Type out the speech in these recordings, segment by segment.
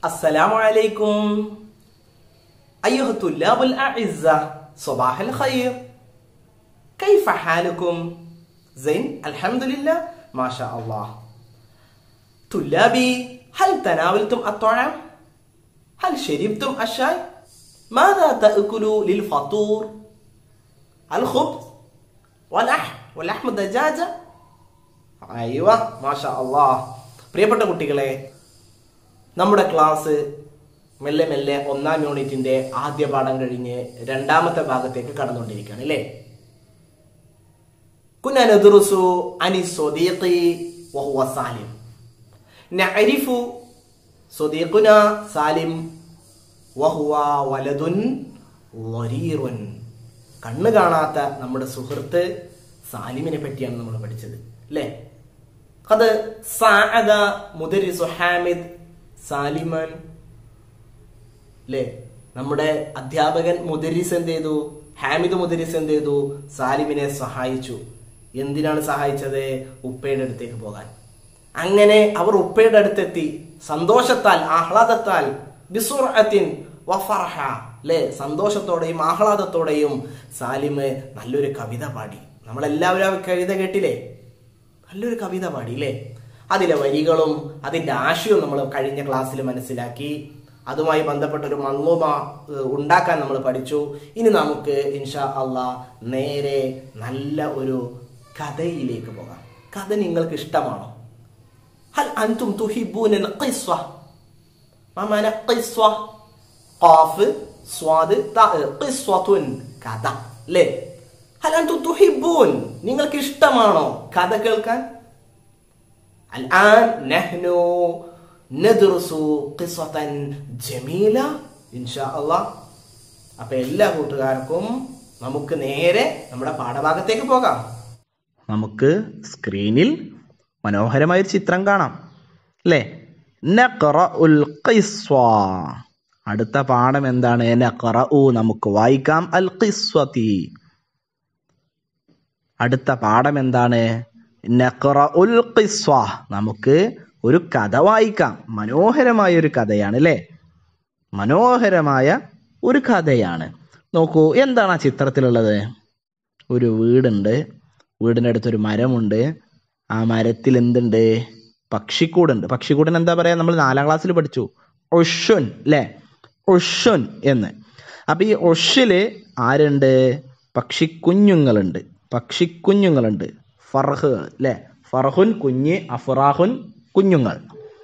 السلام عليكم أيها الطلاب الأعزة صباح الخير كيف حالكم؟ زين الحمد لله ما شاء الله طلابي هل تناولتم الطعام؟ هل شربتم الشاي؟ ماذا تأكلوا للفطور؟ الخبز واللحم واللحم الدجاجة അയ്യോ മാഷാ അള്ളാ പ്രിയപ്പെട്ട കുട്ടികളെ നമ്മുടെ ക്ലാസ് മെല്ലെ മെല്ലെ ഒന്നാം യൂണിറ്റിന്റെ ആദ്യ പാഠം കഴിഞ്ഞ് രണ്ടാമത്തെ ഭാഗത്തേക്ക് കടന്നുകൊണ്ടിരിക്കുകയാണ് അല്ലേ كنا ندرس عن الصديق وهو سالم نعرف صديقنا سالم وهو ولد ضرير കണ്ണ് കാണാത്ത നമ്മുടെ സുഹൃത്ത് സാലിമിനെ പറ്റിയാണ് നമ്മൾ പഠിച്ചത് അല്ലേ അത് സാഅദ മുദരിസു ഹാമിദ് സാലിമൻ അല്ലേ നമ്മുടെ അധ്യാപകൻ മുദരിസ് എന്ത് ചെയ്തു ഹാമിദ് മുദരിസ് എന്ത് ചെയ്തു സാലിമിനെ സഹായിച്ചു എന്തിനാണ് സഹായിച്ചത് ഉപ്പയുടെ അടുത്തേക്ക് പോകാൻ അങ്ങനെ അവർ ഉപ്പയുടെ അടുത്തെത്തി സന്തോഷത്താൽ ആഹ്ലാദത്താൽ ബിസുറത്തിൻ വഫർഹ അല്ലേ സന്തോഷത്തോടെയും ആഹ്ലാദത്തോടെയും സാലിമ് നല്ലൊരു കവിത പാടി നമ്മളെല്ലാവരും ആ കവിത കേട്ടില്ലേ നല്ലൊരു കവിത പാടി അല്ലേ അതിലെ വരികളും അതിന്റെ ആശയവും നമ്മൾ കഴിഞ്ഞ ക്ലാസ്സിൽ മനസ്സിലാക്കി അതുമായി ബന്ധപ്പെട്ട ഒരു മൺലൂമ ഏഹ്, ഉണ്ടാക്കാൻ നമ്മൾ പഠിച്ചു ഇനി നമുക്ക് ഇൻഷാ അള്ളാ നേരെ നല്ല ഒരു കഥയിലേക്ക് പോകാം കഥ നിങ്ങൾക്ക് ഇഷ്ടമാണോ ഹൽ അൻതും തുഹിബൂനൽ ഖിസ്വ ما معنى قصة قاف صاد تاء قصة കഥ അല്ലേ ഹൽ അൻതും തുഹിബൂൻ നിങ്ങൾക്ക് ഇഷ്ടമാണോ കഥ കേൾക്കാൻ الآن نحن ندرس قصة جميلة إن شاء الله അപ്പൊ എല്ലാ കൂട്ടുകാർക്കും നമുക്ക് നേരെ നമ്മുടെ പാഠഭാഗത്തേക്ക് പോകാം നമുക്ക് സ്ക്രീനിൽ മനോഹരമായ ഒരു ചിത്രം കാണാം അല്ലേ നഖറഉൽ ഖിസ്വ അടുത്ത പാഠം എന്താണ് നഖറഉ നമുക്ക് വായിക്കാം അൽ ഖിസ്വതി അടുത്ത പാഠം എന്താണ് നഖറഉൽ ഖിസ്വ നമുക്ക് ഒരു കഥ വായിക്കാം മനോഹരമായ ഒരു കഥയാണ് അല്ലേ മനോഹരമായ ഒരു കഥയാണ് നോക്കൂ എന്താണ് ആ ചിത്രത്തിലുള്ളത് ഒരു വീടുണ്ട് വീടിൻ്റെ അടുത്തൊരു മരമുണ്ട് ആ മരത്തിൽ എന്തുണ്ട് പക്ഷിക്കൂടുണ്ട് പക്ഷിക്കൂടിന് എന്താ പറയാ നമ്മൾ നാലാം ക്ലാസ്സിൽ പഠിച്ചു ഒഷുൻ അല്ലേ ഒഷുൻ എന്ന് അപ്പൊ ഈ ഒഷില് ആരുണ്ട് പക്ഷിക്കുഞ്ഞുങ്ങളുണ്ട് പക്ഷിക്കുഞ്ഞുങ്ങളുണ്ട് ഫർഹ് അല്ലേ ഫർഹുൻ കുഞ്ഞ് അഫ്റാഹുൻ കുഞ്ഞുങ്ങൾ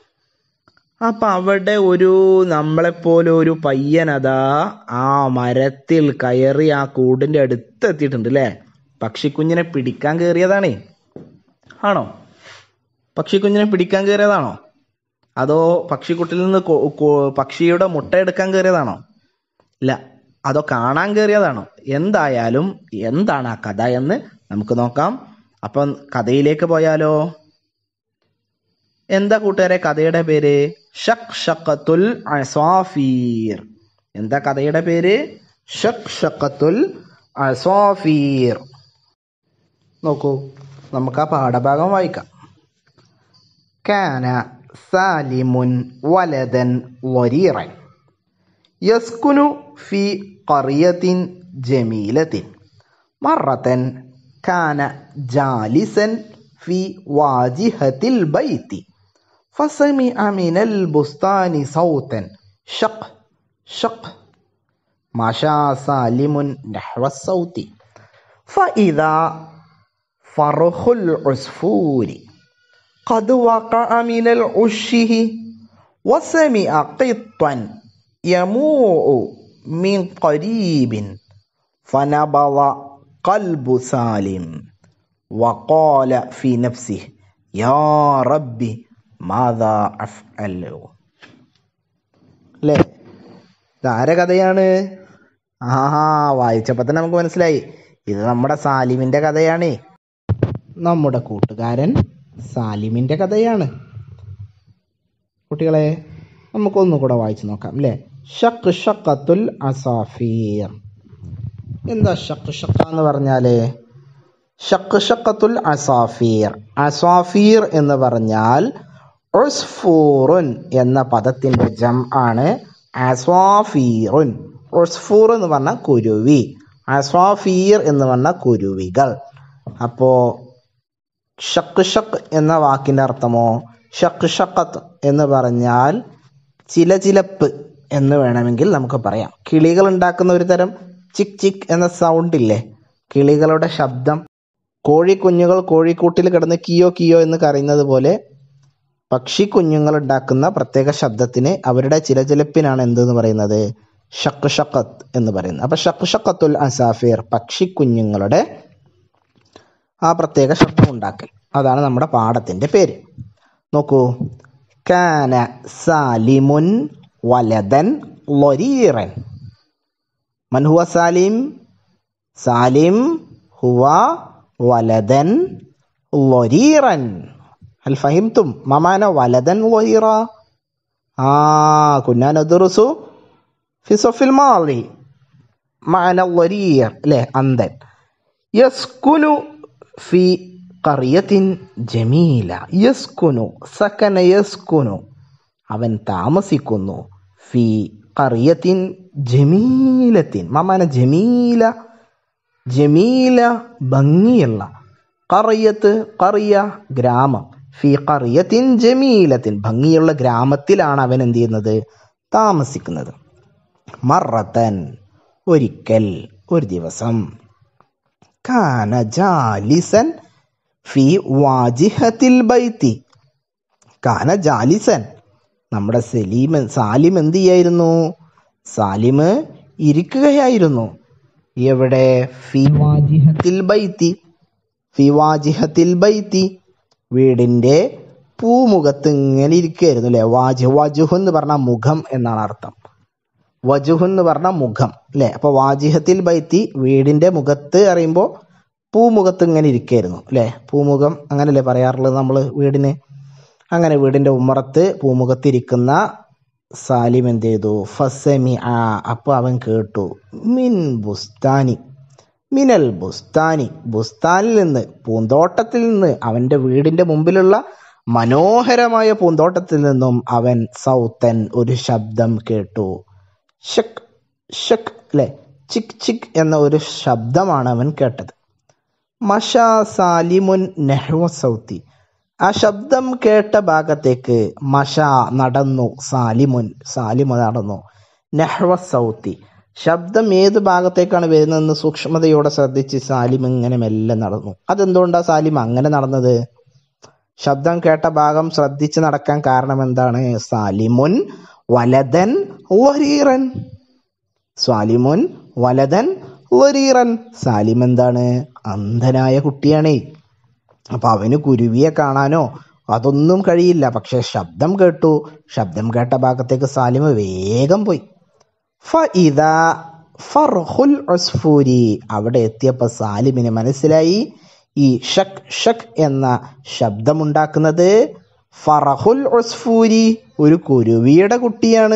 അപ്പൊ അവിടെ ഒരു നമ്മളെപ്പോലെ ഒരു പയ്യനതാ ആ മരത്തിൽ കയറി ആ കൂടിന്റെ അടുത്ത് എത്തിയിട്ടുണ്ട് അല്ലേ പക്ഷിക്കുഞ്ഞിനെ പിടിക്കാൻ കയറിയതാണേ ആണോ പക്ഷിക്കുഞ്ഞിനെ പിടിക്കാൻ കയറിയതാണോ അതോ പക്ഷിക്കുട്ടിൽ നിന്ന് കൊ- കൊ- പക്ഷിയുടെ മുട്ട എടുക്കാൻ കയറിയതാണോ ഇല്ല അതോ കാണാൻ കയറിയതാണോ എന്തായാലും എന്താണ് ആ കഥ എന്ന് നമുക്ക് നോക്കാം അപ്പം കഥയിലേക്ക് പോയാലോ എന്താ കൂട്ടുകാരെ കഥയുടെ പേര് ഷക് ഷക്കത്തുൽ അസാഫീർ എന്താ കഥയുടെ പേര് ഷക് ഷക്കത്തുൽ അസാഫീർ നോക്കൂ നമുക്ക് ആ പാഠഭാഗം വായിക്കാം كان سالم ولدا ضريرا يسكن في قرية جميلة مرة كان جالسا في واجهة البيت فسمع من البستان صوتا شق شق مشى سالم نحو الصوت فإذا فرخ العصفور قد وقع من العشه وسمع قطا يموع من قريب فنبض قلب سالم وقال في نفسه يا ربي ماذا أفعل അല്ലേ ഇതാരെ കഥയാണ് ആഹാ വായിച്ചപ്പോ തന്നെ നമുക്ക് മനസ്സിലായി ഇത് നമ്മുടെ സാലിമിന്റെ കഥയാണ് നമ്മുടെ കൂട്ടുകാരൻ സാലിമിന്റെ കഥയാണ് കുട്ടികളെ നമുക്കൊന്നുകൂടെ വായിച്ചു നോക്കാം അല്ലേ ഷക്ക് ഷക്കത്തുൽ അസാഫീർ എന്താ ഷക്ക് ഷക്ക എന്ന് പറഞ്ഞാല് ഷക്ക് ഷക്കത്തുൽ അസാഫീർ അസാഫീർ എന്ന് പറഞ്ഞാൽ ഉസ്ഫൂറുൻ എന്ന പദത്തിന്റെ ജം ആണ് അസ്വാഫീറുൻ ഉസ്ഫൂർ എന്ന് പറഞ്ഞ കുരുവി അസ്വാഫീർ എന്ന് പറഞ്ഞ കുരുവികൾ അപ്പോ ഷക്ക് ഷക്ക് എന്ന വാക്കിന്റെ അർത്ഥമോ ഷക്ക് ഷക്കത്ത് എന്ന് പറഞ്ഞാൽ ചില ചിലപ്പ് എന്ന് വേണമെങ്കിൽ നമുക്ക് പറയാം കിളികൾ ഉണ്ടാക്കുന്ന ഒരു തരം ചിക് ചിക് എന്ന സൗണ്ട് ഇല്ലേ കിളികളുടെ ശബ്ദം കോഴിക്കുഞ്ഞുകൾ കോഴിക്കൂട്ടിൽ കിടന്ന് കിയോ കിയോ എന്ന് കരയുന്നത് പോലെ പക്ഷി കുഞ്ഞുങ്ങൾ ഉണ്ടാക്കുന്ന പ്രത്യേക ശബ്ദത്തിന് അവരുടെ ചിലചിലപ്പിനാണ് എന്തെന്ന് പറയുന്നത് ഷക്ക് ഷക്കത്ത് എന്ന് പറയുന്നത് അപ്പൊ ഷക്ക് ഷക്കത്തുൽ അസാഫിർ പക്ഷി കുഞ്ഞുങ്ങളുടെ ആ പ്രത്യേക ശബ്ദം ഉണ്ടാക്കൽ അതാണ് നമ്മുടെ പാഠത്തിന്റെ പേര് നോക്കൂ കാന സാലിമുൻ വലദൻ ലൊരീറൻ മൻ ഹുവ സാലിം സാലിം ഹുവ വലദൻ ലൊരീറൻ هل فهمتم ما معنى ولدا ظهيرا آه كنا ندرس في صف الماضي معنى الضرير له أندن يسكن في قرية جميلة يسكن سكن يسكن അവൻ താമസിക്കുന്നു ഫി കറിയത്തിൻ ജമീലത്തിൻ മാമാന ജമീല ജമീല ഭംഗിയുള്ള കറിയത്ത് കറിയ ഗ്രാമം ഫി കറിയത്തിൻ ജമീലത്തിൻ ഭംഗിയുള്ള ഗ്രാമത്തിലാണ് അവൻ എന്ത് ചെയ്യുന്നത് താമസിക്കുന്നത് മറത്തൻ ഒരിക്കൽ ഒരു ദിവസം കാന ജാലിസൻ ഫി വാജിഹത്തിൽ ബൈത്തി കാന ജാലിസൻ നമ്മുടെ സലീം സാലിം എന്ത് ചെയ്യായിരുന്നു സാലിം ഇരിക്കുകയായിരുന്നു എവിടെ ഫി വാജിഹത്തിൽ ബൈത്തി ഫി വാജിഹത്തിൽ ബൈത്തി വീടിന്റെ പൂമുഖത്ത് ഇങ്ങനെ ഇരിക്കുകയായിരുന്നു അല്ലെ വാജു വജുഹ് എന്ന് പറഞ്ഞ മുഖം എന്നാണ് അർത്ഥം വജുഹ് എന്ന് പറഞ്ഞ മുഖം അല്ലെ അപ്പൊ വാജിഹത്തിൽ ബൈത്തി വീടിന്റെ മുഖത്ത് അറിയുമ്പോൾ പൂമുഖത്ത് ഇങ്ങനെ ഇരിക്കുകയായിരുന്നു അല്ലെ പൂമുഖം അങ്ങനല്ലേ പറയാറുള്ളത് നമ്മൾ വീടിന് അങ്ങനെ വീടിന്റെ ഉമ്മറത്ത് പൂമുഖത്തിരിക്കുന്ന സാലിം എന്ത് ചെയ്തു ഫസമി ആ അപ്പൊ അവൻ കേട്ടു മിൻ ബുസ്താനി മിനൽ ബുസ്താനി ബുസ്താനിൽ നിന്ന് പൂന്തോട്ടത്തിൽ നിന്ന് അവന്റെ വീടിന്റെ മുമ്പിലുള്ള മനോഹരമായ പൂന്തോട്ടത്തിൽ നിന്നും അവൻ സൗത്തൻ ഒരു ശബ്ദം കേട്ടു ഷക് ഷക് അല്ലെ ചിക് ചിക് എന്ന ഒരു ശബ്ദമാണ് അവൻ കേട്ടത് മഷാ സാലിമുൻ നെഹ്വ സൗത്തി ആ ശബ്ദം കേട്ട ഭാഗത്തേക്ക് മഷ നടന്നു സാലിമുൻ സാലിമ നടന്നു നെഹ്വ സൗത്തി ശബ്ദം ഏത് ഭാഗത്തേക്കാണ് വരുന്നതെന്ന് സൂക്ഷ്മതയോടെ ശ്രദ്ധിച്ച് സാലിം ഇങ്ങനെ മെല്ലെ നടന്നു അതെന്തുകൊണ്ടാ സാലിം അങ്ങനെ നടന്നത് ശബ്ദം കേട്ട ഭാഗം ശ്രദ്ധിച്ച് നടക്കാൻ കാരണം എന്താണ് സാലിമുൻ വലതൻ വരീറൻ സാലിമുൻ വലതൻ വരീറൻ സാലിം എന്താണ് അന്ധനായ കുട്ടിയാണേ അപ്പൊ അവന് കുരുവിയെ കാണാനോ അതൊന്നും കഴിയില്ല പക്ഷെ ശബ്ദം കേട്ടു ശബ്ദം കേട്ട ഭാഗത്തേക്ക് സാലിമ് വേഗം പോയി ഫഇദ ഫർഹുൽ ഉസ്ഫൂരി അവിടെ എത്തിയപ്പോൾ സാലിമിന് മനസ്സിലായി ഈ ഷക് ഷക് എന്ന ശബ്ദമുണ്ടാക്കുന്നത് ഫറഹുൽ ഉസ്ഫൂരി ഒരു കുരുവിയുടെ കുട്ടിയാണ്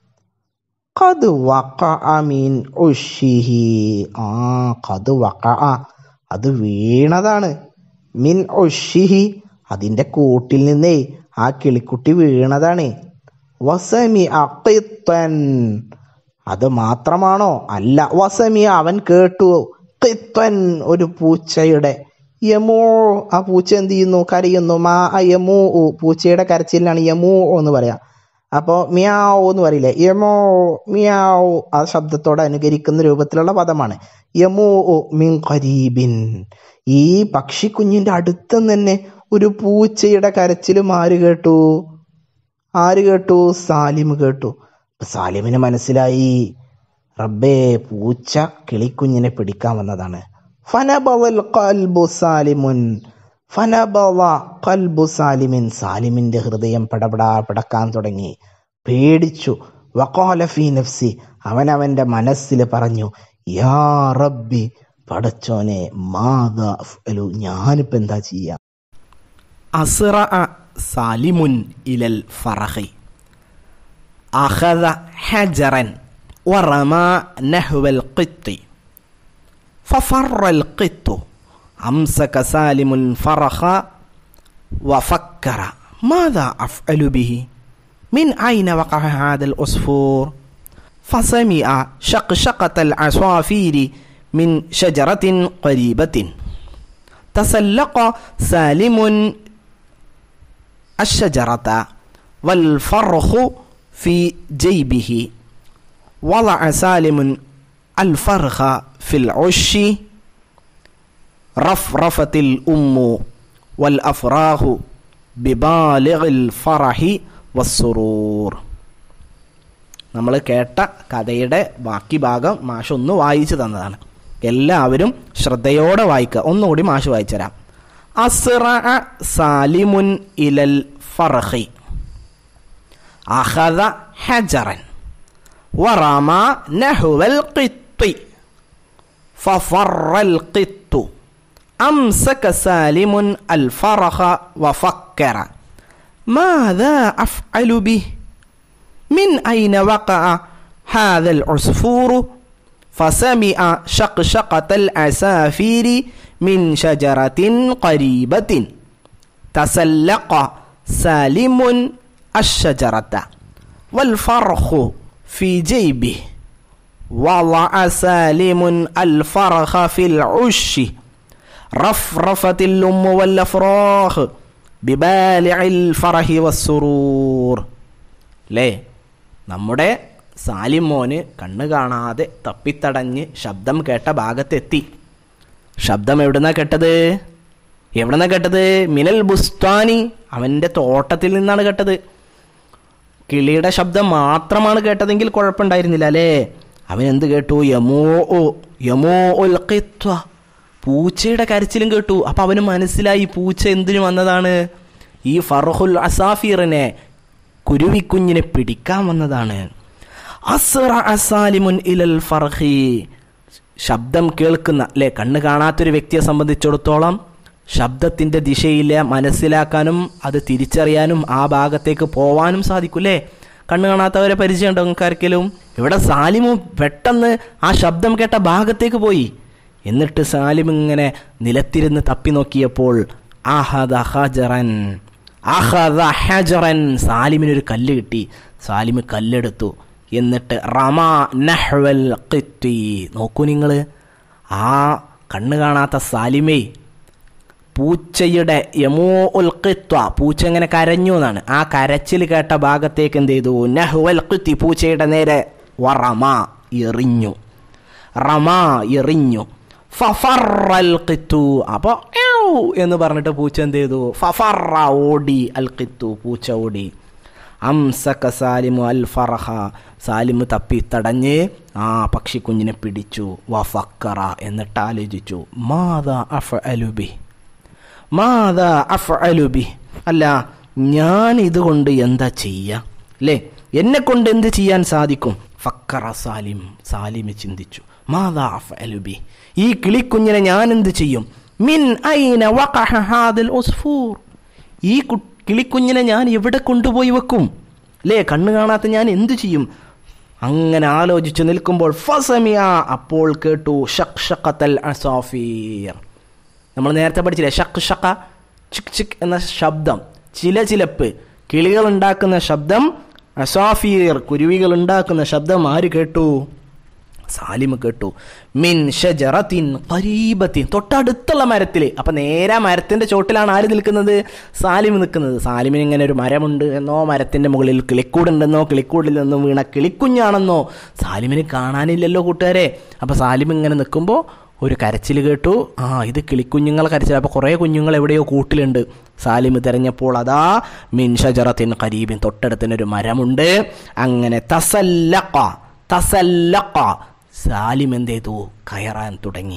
ഖദ് വഖഅ മിൻ ഉഷിഹി ആ ഖദ് വഖഅ അത് വീണതാണ് മിൻ ഉഷിഹി അതിന്റെ കൂട്ടിൽ നിന്നേ ആ കിളിക്കുട്ടി വീണതാണ് വസമി അഖിത്തൻ അത് മാത്രമാണോ അല്ല വസമി അവൻ കേട്ടു ഖിത്തൻ ഒരു പൂച്ചയുടെ യമോ ആ പൂച്ച എന്ത് ചെയ്യുന്നു കരയുന്നു മാ യമൂ പൂച്ചയുടെ കരച്ചിലാണ് യമൂ എന്ന് പറയാം അപ്പോ മിയാവോ എന്ന് പറയില്ലേ യമോ മിയാവോ ആ ശബ്ദത്തോടെ അനുകരിക്കുന്ന രൂപത്തിലുള്ള പദമാണ് യമോ മിൻ ഖരീബിൻ ഈ പക്ഷിക്കുഞ്ഞിന്റെ അടുത്ത് തന്നെ ഒരു പൂച്ചയുടെ കരച്ചിലും ആര് കേട്ടു ആര് കേട്ടു സാലിം കേട്ടു അപ്പൊ സാലിമിന് മനസ്സിലായി റബ്ബേ പൂച്ച കിളിക്കുഞ്ഞിനെ പിടിക്കാൻ വന്നതാണ് ഫനബവൽ ഖൽബു സാലിമുൻ ഫനബവ ഖൽബു സാലിമിൻ സാലിമിന്റെ ഹൃദയം പടപടാ പടക്കാൻ തുടങ്ങി പേടിച്ചു വഖാല ഫീ നഫ്സി അവൻ അവന്റെ മനസ്സിൽ പറഞ്ഞു യാ റബ്ബി പടച്ചോനെ മാതാ അഫ്അലു ഞാനിപ്പോ എന്താ ചെയ്യാ أسرع سالم إلى الفرخ أخذ حجرا ورمى نحو القط ففر القط أمسك سالم الفرخ وفكر ماذا أفعل به من أين وقع هذا العصفور فسمع شقشقة العصافير من شجرة قريبة تسلق سالم الشجرة والفرخ في جيبه وضع سالم الفرخ في العش رفرفت الأم والأفراح ببالغ الفرح والسرور നമ്മൾ കേട്ട കഥയുടെ ബാക്കി ഭാഗം മാഷ് ഒന്ന് വായിച്ചു തന്നതാണ് എല്ലാവരും ശ്രദ്ധയോടെ വായിക്കുക ഒന്നുകൂടി മാഷ് വായിച്ചു തരാം അസ്റ സാലിമുൻ ഇലൽ ഫർഹി അഖദ ഹജറൻ ورمى نحو القط ففر القط أمسك سالم الفرخ وفكر ماذا أفعل به من أين وقع هذا العصفور فسمع شقشقة العسافير من شجرة قريبة تسلق سالم الشجرة والفرخ في جيبه وضع سالم الفرخ في العش رفرفت الأم والأفراخ ببالع الفرح والسرور ലേ നമ്മുടെ സാലിം മോന് കണ്ണ് കാണാതെ തപ്പിത്തടഞ്ഞ് ശബ്ദം കേട്ട ഭാഗത്തെത്തി ശബ്ദം എവിടുന്നാ കേട്ടത് എവിടുന്നാ കേട്ടത് മിനൽ ബുസ്താനി അവൻ്റെ തോട്ടത്തിൽ നിന്നാണ് കേട്ടത് കിളിയുടെ ശബ്ദം മാത്രമാണ് കേട്ടതെങ്കിൽ കുഴപ്പമുണ്ടായിരുന്നില്ല അല്ലേ അവൻ എന്ത് കേട്ടു യമോ ഓ യമോ ഉൽ ഖിത്വ പൂച്ചയുടെ കരച്ചിലും കേട്ടു അപ്പൊ അവന് മനസ്സിലായി പൂച്ച എന്തിനു വന്നതാണ് ഈ ഫർഹുൽ അസാഫീറിനെ കുരുവിക്കുഞ്ഞിനെ പിടിക്കാൻ വന്നതാണ് അസ്റ അസാലിമുൻ ഇലൽ ഫർഹി ശബ്ദം കേൾക്കുന്ന അല്ലെ കണ്ണ് കാണാത്തൊരു വ്യക്തിയെ സംബന്ധിച്ചിടത്തോളം ശബ്ദത്തിന്റെ ദിശയിലെ മനസ്സിലാക്കാനും അത് തിരിച്ചറിയാനും ആ ഭാഗത്തേക്ക് പോവാനും സാധിക്കും അല്ലേ കണ്ണ് കാണാത്തവരെ പരിചയമുണ്ടോ നിങ്ങൾക്ക് ആർക്കെങ്കിലും ഇവിടെ സാലിമു പെട്ടെന്ന് ആ ശബ്ദം കേട്ട ഭാഗത്തേക്ക് പോയി എന്നിട്ട് സാലിം ഇങ്ങനെ നിലത്തിരുന്ന് തപ്പി നോക്കിയപ്പോൾ ആഹദ ഹജറൻ ആഹദ ഹജറൻ സാലിമിനൊരു കല്ല് കിട്ടി സാലിം കല്ലെടുത്തു എന്നിട്ട് റമ നഹ്വൽ ഖിത്തി നോക്കൂ നിങ്ങൾ ആ കണ്ണ് കാണാത്ത സാലിമേ പൂച്ചയുടെ യമോ ഉൽക്കിത്വ പൂച്ച ഇങ്ങനെ കരഞ്ഞു എന്നാണ് ആ കരച്ചിൽ കേട്ട ഭാഗത്തേക്ക് എന്ത് ചെയ്തു നഹ്വൽ ഖിത്തി പൂച്ചയുടെ നേരെ വറമ എറിഞ്ഞു റമ എറിഞ്ഞു ഫഫറൽ ഖിത്തു അപ്പോൾ എന്ന് പറഞ്ഞിട്ട് പൂച്ച എന്ത് ചെയ്തു ഫഫറ ഓടി അൽ ഖിത്തു പൂച്ച ഓടി അംസക സാലിമു അൽ ഫറഹ സാലിമ് തപ്പി തടഞ്ഞ് ആ പക്ഷിക്കുഞ്ഞിനെ പിടിച്ചു വഫക്കറ എന്നിട്ട് ആലോചിച്ചു മാതാ അഫ് അലുബി മാതാ അഫ് അലുബി അല്ല ഞാൻ ഇതുകൊണ്ട് എന്താ ചെയ്യുക അല്ലേ എന്നെ കൊണ്ട് എന്ത് ചെയ്യാൻ സാധിക്കും ഫക്കറ സാലിം സാലിമ് ചിന്തിച്ചു മാതാ അഫ് അലുബി ഈ കിളിക്കുഞ്ഞിനെ ഞാൻ എന്ത് ചെയ്യും മിൻ ഐന വഖഹ ഹാദൽ ഉസ്ഫൂർ ഈ കു കിളിക്കുഞ്ഞിനെ ഞാൻ എവിടെ കൊണ്ടുപോയി വെക്കും അല്ലേ കണ്ണ് കാണാത്ത ഞാൻ എന്തു ചെയ്യും അങ്ങനെ ആലോചിച്ച് നിൽക്കുമ്പോൾ ഫസമിയ അപ്പോൾ കേട്ടു ഷക് ഷക്കത്തൽ അസാഫീർ നമ്മൾ നേരത്തെ പഠിച്ചില്ലേ ഷക് ഷക്ക ചിക് ചിക് എന്ന ശബ്ദം ചില ചിലപ്പ് കിളികൾ ഉണ്ടാക്കുന്ന ശബ്ദം അസാഫീർ കുരുവികൾ ഉണ്ടാക്കുന്ന ശബ്ദം ആര് കേട്ടു സാലിമ് കേട്ടു മിൻ ഷജറത്തിൻ കരീബത്തിൻ തൊട്ടടുത്തുള്ള മരത്തിൽ അപ്പൊ നേരെ മരത്തിന്റെ ചോട്ടിലാണ് ആര് നിൽക്കുന്നത് സാലിം നിൽക്കുന്നത് സാലിമിന് ഇങ്ങനെ ഒരു മരമുണ്ട് എന്നോ മരത്തിന്റെ മുകളിൽ കിളിക്കൂടുണ്ടെന്നോ കിളിക്കൂടിൽ നിന്നും വീണ കിളിക്കുഞ്ഞാണെന്നോ സാലിമിന് കാണാനില്ലല്ലോ കൂട്ടുകാരെ അപ്പൊ സാലിം ഇങ്ങനെ നിൽക്കുമ്പോൾ ഒരു കരച്ചിൽ കേട്ടു ആ ഇത് കിളിക്കുഞ്ഞുങ്ങളെ കരച്ചിൽ അപ്പോൾ കുറേ കുഞ്ഞുങ്ങൾ എവിടെയോ കൂട്ടിലുണ്ട് സാലിം തിരഞ്ഞപ്പോൾ അതാ മിൻ ഷജറത്തിൻ കരീബിൻ തൊട്ടടുത്തിനൊരു മരമുണ്ട് അങ്ങനെ തസല്ലക്ക തസല്ലക്ക സാലിം എന്ത് ചെയ്തു കയറാൻ തുടങ്ങി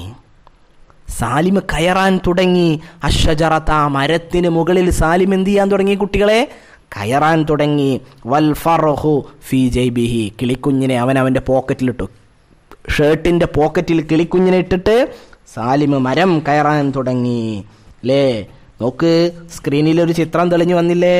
സാലിം കയറാൻ തുടങ്ങി അഷജറത്ത മരത്തിന് മുകളിൽ സാലിം എന്ത് ചെയ്യാൻ തുടങ്ങി കുട്ടികളെ കയറാൻ തുടങ്ങി വൽ ഫറഹു ഫി ജൈബിഹി കിളിക്കുഞ്ഞിനെ അവൻ അവൻ്റെ പോക്കറ്റിലിട്ടു ഷർട്ടിൻ്റെ പോക്കറ്റിൽ കിളിക്കുഞ്ഞിനെ ഇട്ടിട്ട് സാലിം മരം കയറാൻ തുടങ്ങി അല്ലേ നോക്ക് സ്ക്രീനിൽ ഒരു ചിത്രം തെളിഞ്ഞു വന്നില്ലേ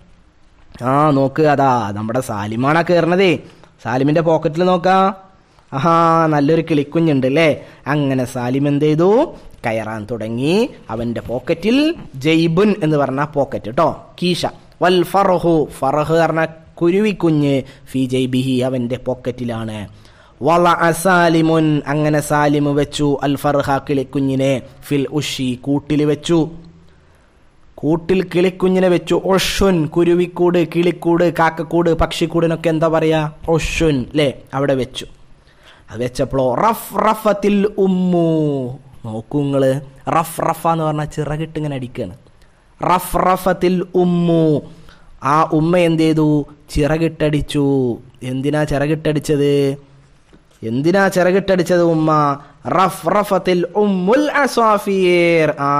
ആ നോക്ക് അതാ നമ്മുടെ സാലിമാണാ കയറണതേ സാലിമിന്റെ പോക്കറ്റിൽ നോക്കാം ആഹാ നല്ലൊരു കിളിക്കുഞ്ഞുണ്ട് അല്ലേ അങ്ങനെ സാലിം എന്ത് ചെയ്തു കയറാൻ തുടങ്ങി അവന്റെ പോക്കറ്റിൽ ജയ്ബുൻ എന്ന് പറഞ്ഞ പോക്കറ്റ് കേട്ടോ കീശ വൽ ഫർഹു ഫർഹ് പറഞ്ഞ കുരുവിക്കുഞ്ഞ് ഫി ജൈബിഹി അവന്റെ പോക്കറ്റിലാണ് വള സാലിമുൻ അങ്ങനെ സാലിമ് വെച്ചു അൽ ഫർഹ കിളിക്കുഞ്ഞിനെ ഫിൽ ഉഷി കൂട്ടിൽ വെച്ചു കൂട്ടിൽ കിളിക്കുഞ്ഞിനെ വെച്ചു ഒഷുൻ കുരുവിക്കൂട് കിളിക്കൂട് കാക്കക്കൂട് പക്ഷിക്കൂടിനൊക്കെ എന്താ പറയാ ഒഷുൻ അല്ലേ അവിടെ വെച്ചു അത് വെച്ചപ്പോഴോ റഫ് റഫത്തിൽ ഉമ്മു നോക്കൂ നിങ്ങള് റഫ് റഫ എന്ന് പറഞ്ഞാൽ ചിറകിട്ട് ഇങ്ങനെ അടിക്കുകയാണ് റഫ് റഫത്തിൽ ഉമ്മു ആ ഉമ്മ എന്ത് ചെയ്തു ചിറകിട്ടടിച്ചു എന്തിനാ ചിറകിട്ടടിച്ചത് എന്തിനാ ചിറകിട്ടടിച്ചത് ഉമ്മ റഫ് റഫത്തിൽ ഉമ്മുൽ അസ്വാഫിയർ ആ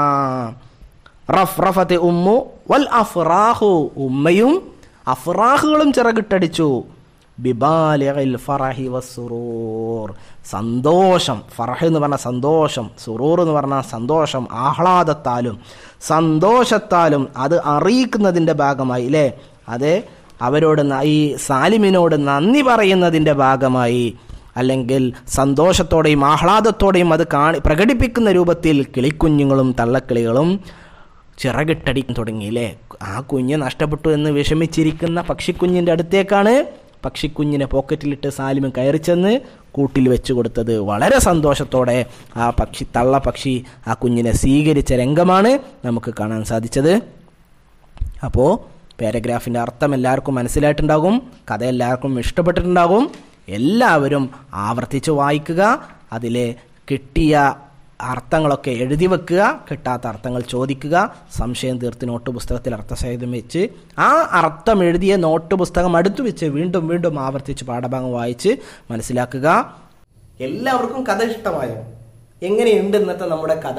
റഫ് റഫത്തെ ഉമ്മു വൽ അഫ്റാഹു ഉമ്മയും അഫ്റാഹുകളും ചിറകിട്ടടിച്ചു ബിബാലിഗിൽ ഫറഹി വസ്സുറൂർ സന്തോഷം ഫറഹ് എന്ന് പറഞ്ഞ സന്തോഷം സുറൂർ എന്ന് പറഞ്ഞാൽ സന്തോഷം ആഹ്ലാദത്താലും സന്തോഷത്താലും അത് അറിയിക്കുന്നതിൻ്റെ ഭാഗമായി അല്ലേ അത് അവരോട് ന- ഈ സാലിമിനോട് നന്ദി പറയുന്നതിൻ്റെ ഭാഗമായി അല്ലെങ്കിൽ സന്തോഷത്തോടെയും ആഹ്ലാദത്തോടെയും അത് കാണി പ്രകടിപ്പിക്കുന്ന രൂപത്തിൽ കിളിക്കുഞ്ഞുങ്ങളും തള്ളക്കിളികളും ചിറകിട്ടടിക്കാൻ തുടങ്ങി അല്ലേ ആ കുഞ്ഞ് നഷ്ടപ്പെട്ടു എന്ന് വിഷമിച്ചിരിക്കുന്ന പക്ഷിക്കുഞ്ഞിൻ്റെ അടുത്തേക്കാണ് പക്ഷിക്കുഞ്ഞിനെ പോക്കറ്റിലിട്ട് സാലിമ് കയറി ചെന്ന് കൂട്ടിൽ വെച്ച് കൊടുത്തത് വളരെ സന്തോഷത്തോടെ ആ പക്ഷി തള്ള പക്ഷി ആ കുഞ്ഞിനെ സ്വീകരിച്ച രംഗമാണ് നമുക്ക് കാണാൻ സാധിച്ചത് അപ്പോൾ പാരഗ്രാഫിൻ്റെ അർത്ഥം എല്ലാവർക്കും മനസ്സിലായിട്ടുണ്ടാകും കഥ എല്ലാവർക്കും ഇഷ്ടപ്പെട്ടിട്ടുണ്ടാകും എല്ലാവരും ആവർത്തിച്ച് വായിക്കുക അതിലെ കിട്ടിയ അർത്ഥങ്ങളൊക്കെ എഴുതി വെക്കുക കിട്ടാത്ത അർത്ഥങ്ങൾ ചോദിക്കുക സംശയം തീർത്ത് നോട്ട് പുസ്തകത്തിൽ അർത്ഥസഹിതം വെച്ച് ആ അർത്ഥം എഴുതിയ നോട്ട് പുസ്തകം അടുത്തു വെച്ച് വീണ്ടും വീണ്ടും ആവർത്തിച്ച് പാഠഭാഗം വായിച്ച് മനസ്സിലാക്കുക എല്ലാവർക്കും കഥ ഇഷ്ടമായോ എങ്ങനെയുണ്ട് ഇന്നത്തെ നമ്മുടെ കഥ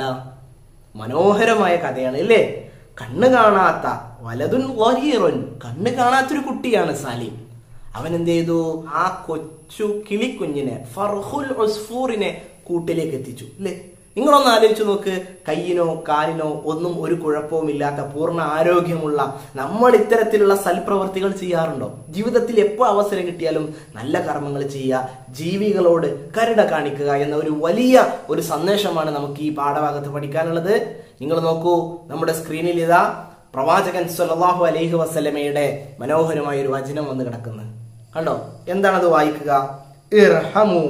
മനോഹരമായ കഥയാണ് അല്ലേ കണ്ണ് കാണാത്ത വലതുൻ വരീറുൻ കണ്ണ് കാണാത്തൊരു കുട്ടിയാണ് സാലിം അവൻ എന്ത് ചെയ്തു ആ കൊച്ചു കിളിക്കുഞ്ഞിനെ ഫർഹുൽ ഉസ്ഫൂറിനെ കൂട്ടിലേക്ക് എത്തിച്ചു അല്ലേ നിങ്ങളൊന്ന് ആലോചിച്ച് നോക്ക് കയ്യിനോ കാലിനോ ഒന്നും ഒരു കുഴപ്പവും ഇല്ലാത്ത പൂർണ്ണ ആരോഗ്യമുള്ള നമ്മൾ ഇത്തരത്തിലുള്ള സൽപ്രവർത്തികൾ ചെയ്യാറുണ്ടോ ജീവിതത്തിൽ എപ്പോൾ അവസരം കിട്ടിയാലും നല്ല കർമ്മങ്ങൾ ചെയ്യുക ജീവികളോട് കരുണ കാണിക്കുക എന്ന ഒരു വലിയ ഒരു സന്ദേശമാണ് നമുക്ക് ഈ പാഠഭാഗത്ത് പഠിക്കാനുള്ളത് നിങ്ങൾ നോക്കൂ നമ്മുടെ സ്ക്രീനിൽ ഇതാ പ്രവാചകൻ സല്ലല്ലാഹു അലൈഹി വസല്ലമയുടെ മനോഹരമായ ഒരു വചനം വന്ന് കിടക്കുന്നു കണ്ടോ എന്താണത് വായിക്കുക ഇർഹമു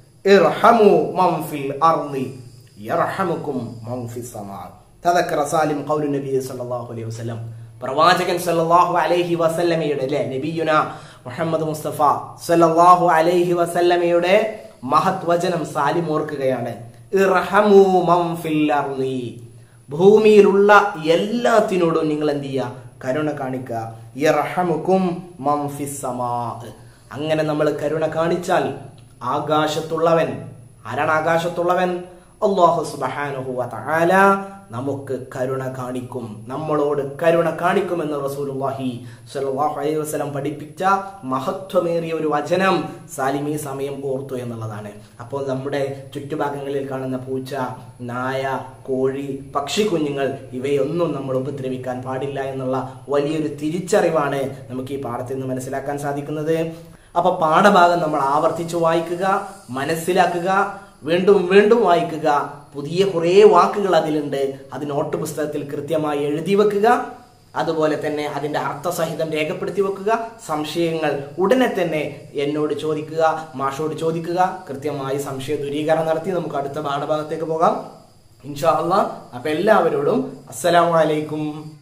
ഇർഹമു മൻ ഫിൽ അർളി യർഹമുക്കും മൻ ഫിസ് സമാ തദക്കറ സാലിം ഖൗലു നബി സല്ലല്ലാഹു അലൈഹി വസല്ലം പ്രവാചകൻ സല്ലല്ലാഹു അലൈഹി വസല്ലമയുടെ അല്ലേ നബിയുന മുഹമ്മദ് മുസ്തഫ സല്ലല്ലാഹു അലൈഹി വസല്ലമയുടെ മഹത് വചനം സാലിം ഓർക്കുകയാണ് ഇർഹമു മൻ ഫിൽ അർളി ഭൂമിയിലുള്ള എല്ലാത്തിനോടും നിങ്ങൾ എന്ത് ചെയ്യുക കരുണ കാണിക്കുക യർഹമുക്കും മൻ ഫിസ് സമാ അങ്ങനെ നമ്മൾ കരുണ കാണിച്ചാൽ ആകാശത്തുള്ളവൻ ആരാണ് ആകാശത്തുള്ളവൻ അള്ളാഹു സുബ്ഹാനഹു വ തആല നമുക്ക് കരുണ കാണിക്കും നമ്മളോട് കരുണ കാണിക്കുമെന്ന് റസൂലുള്ളാഹി സ്വല്ലല്ലാഹു അലൈഹി വസല്ലം പഠിപ്പിച്ച മഹത്വമേറിയ ഒരു വചനം സാലിം ഈ സമയം ഓർത്തു എന്നുള്ളതാണ് അപ്പോൾ നമ്മുടെ ചുറ്റുഭാഗങ്ങളിൽ കാണുന്ന പൂച്ച നായ കോഴി പക്ഷി കുഞ്ഞുങ്ങൾ ഇവയൊന്നും നമ്മൾ ഉപദ്രവിക്കാൻ പാടില്ല എന്നുള്ള വലിയൊരു തിരിച്ചറിവാണ് നമുക്ക് ഈ പാഠത്തിൽ നിന്ന് മനസ്സിലാക്കാൻ സാധിക്കുന്നത് അപ്പൊ പാഠഭാഗം നമ്മൾ ആവർത്തിച്ച് വായിക്കുക മനസ്സിലാക്കുക വീണ്ടും വീണ്ടും വായിക്കുക പുതിയ കുറേ വാക്കുകൾ അതിലുണ്ട് അത് നോട്ട് പുസ്തകത്തിൽ കൃത്യമായി എഴുതി വെക്കുക അതുപോലെ തന്നെ അതിന്റെ അർത്ഥസഹിതം രേഖപ്പെടുത്തി വെക്കുക സംശയങ്ങൾ ഉടനെ തന്നെ എന്നോട് ചോദിക്കുക മാഷോട് ചോദിക്കുക കൃത്യമായി സംശയ ദൂരീകരണം നടത്തി നമുക്ക് അടുത്ത പാഠഭാഗത്തേക്ക് പോകാം ഇൻഷാ അള്ളാഹ് അപ്പൊ എല്ലാവരോടും അസ്സലാമു അലൈക്കും